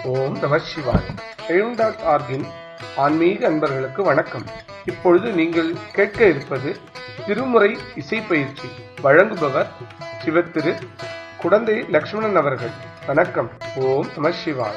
ஓம் நம சிவாய் எழும் டாட் ஆர்கின் ஆன்மீக அன்பர்களுக்கு வணக்கம் இப்பொழுது நீங்கள் கேட்க இருப்பது திருமுறை இசை பயிற்சி வழங்குபவர் சிவத்திரு குடந்தை லக்ஷ்மணன் அவர்கள் வணக்கம் ஓம் நம சிவாய்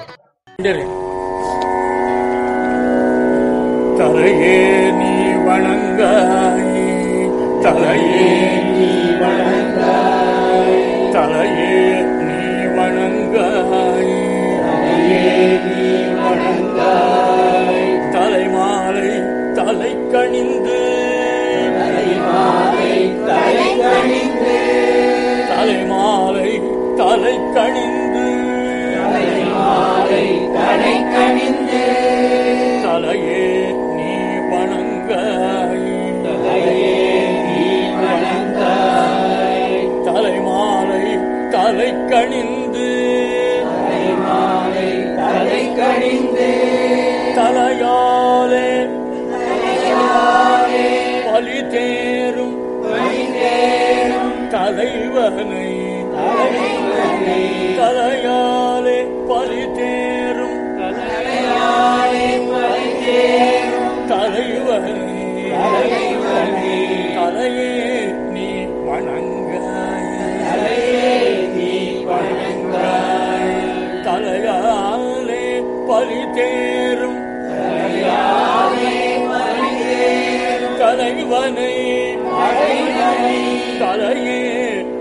தலையே நீ வணங்காய் தலையே நீ வணங்காய் தலையே நீ வணங்காய் தலையே நீ வணங்காய் தலைமாலை தலை கணிந்து தலைமாலை தலை கணிந்து தலைமாலை தலை கணிந்து தலைமாலை தலை கணிந்து தலையே நீ வணங்காய் தலையே நீ வணங்காய் தலைமாலை தலை கணிந்து தலைமாலை தலை கணிந்து தலையாலே தலையாலே பலி தேரும் பலி தேரும் தலைவனை தலைவனை தலையாலே பலி தேரும் தலையாலே பலி தேரும் தலைவனை தலைவனை தலையே நீ வணங்காய் தலையே நீ வணங்காய் தலையாலே பலி தேரும் தலையாலே பலி தேரும் தலைவனை தலைவனை தலையே